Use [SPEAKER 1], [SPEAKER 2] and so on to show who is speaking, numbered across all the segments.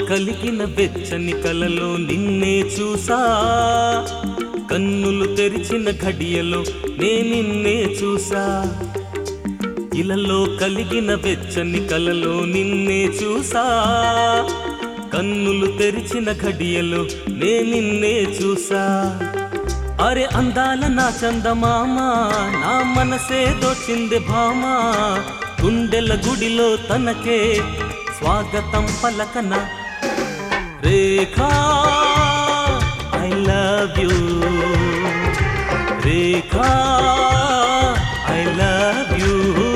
[SPEAKER 1] కలిగిన వెచ్చని కలలో నిన్నే చూసా కన్నులు తెరిచిన ఘడియలో నే నిన్నే చూసా ఇలలో కలిగిన వెచ్చని కలలో నిన్నే చూసా కన్నులు తెరిచిన ఘడియలో నే నిన్నే చూసా అరే అందాల నా చందమామ నా మనసే దోచింది భామ గుండెల గుడిలో తనకే స్వాగతం పలకన Rekha I love you Rekha I love you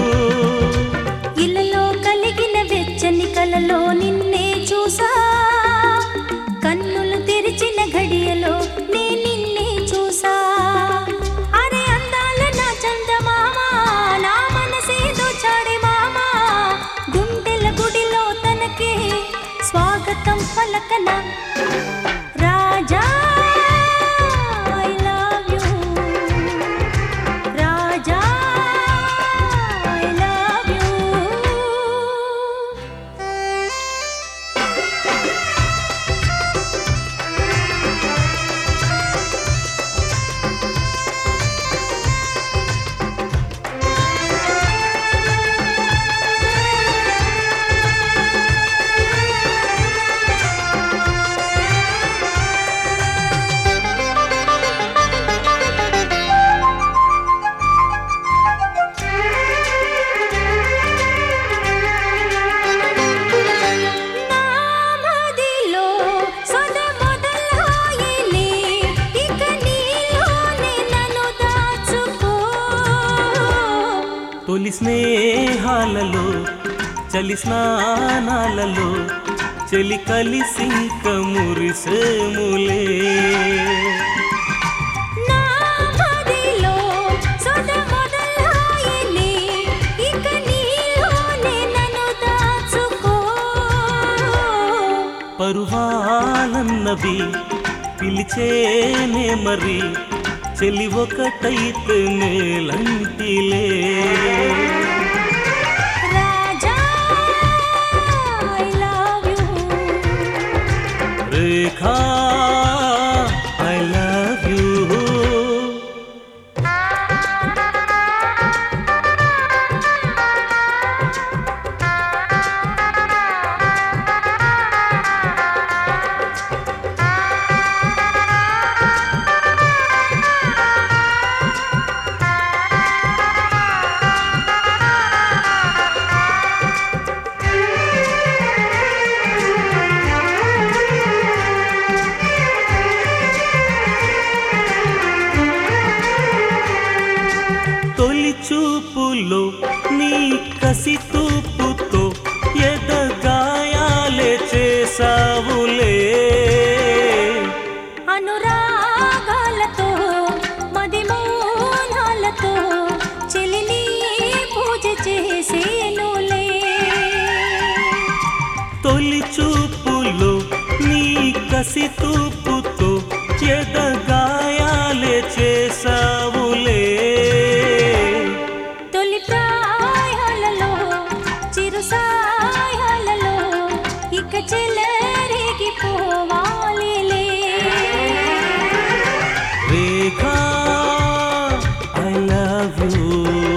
[SPEAKER 2] ఇలలో కలిగిన వెచ్చని కలలో నిన్నే చూసా కన్నులు తెరిచిన ఘడియలో నే నిన్నే చూసా అరే అందాల నా చందమామ నా మనసే దోచాడే మామ గుండెల గుడిలో తనకే స్వాగతం పలకన Raja I love you Raja I love you నామదిలో సొద మొదలాయలే ఇక నీలోనే నన్ను దాచుకో
[SPEAKER 1] తొలి స్నేహాలలో చలి స్నానాలలో చలి కలిసి మురిసేములే
[SPEAKER 2] నామదిలో సొద మొదలాయలే ఇక నీలోనే నన్ను దాచుకో
[SPEAKER 1] పరువాలన్నవి పిలిచేనే మరి చెలి ఒకటైతే మేలంటిలే
[SPEAKER 2] Raja I love you
[SPEAKER 1] Rekha I love you తొలి చూపులో నీ కసి తూపుతో ఎదగాయాలే చేసావులే
[SPEAKER 2] అనురాగాలతో మదిమోనాలతో చెలిని పూజ చేసేనులే
[SPEAKER 1] తొలి చూపులో నీ కసి తూపుతో ఎదగాయాలే చేసావులే
[SPEAKER 2] తొలి ప్రాయాలలో చిరు సాయాలలో ఇక చెలరేగిపోవాలిలే
[SPEAKER 1] Rekha I love you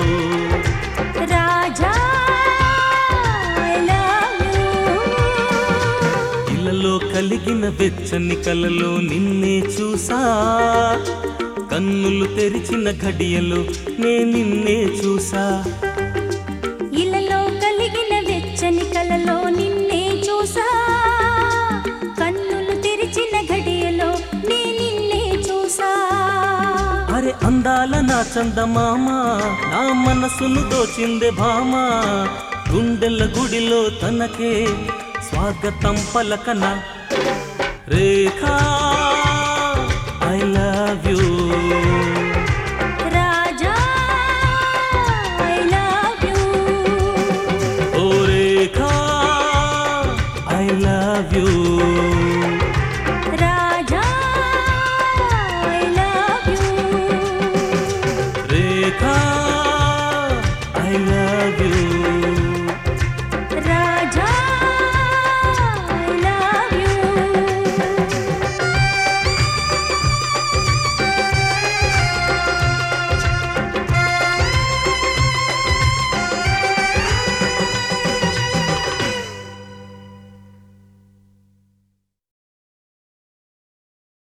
[SPEAKER 2] Raja I love you
[SPEAKER 1] ఇళ్ళలో కలిగిన వెచ్చని కలలో నిన్నే చూసా కన్నులు తెరిచిన ఘడియలో నే నిన్నే చూసా
[SPEAKER 2] ఇలలో కలిగిన వెచ్చని కలలో నిన్నే చూసా కన్నులు తెరిచిన ఘడియలో నే నిన్నే చూసా
[SPEAKER 1] అరే అందాల నా చందమామ నా మనసును దోచిందే భామ గుండెల గుడిలో తనకే స్వాగతం పలకన Rekha I love you
[SPEAKER 2] Raja I love you
[SPEAKER 1] ఓ Rekha I love you
[SPEAKER 2] Raja I love you
[SPEAKER 1] Rekha I love you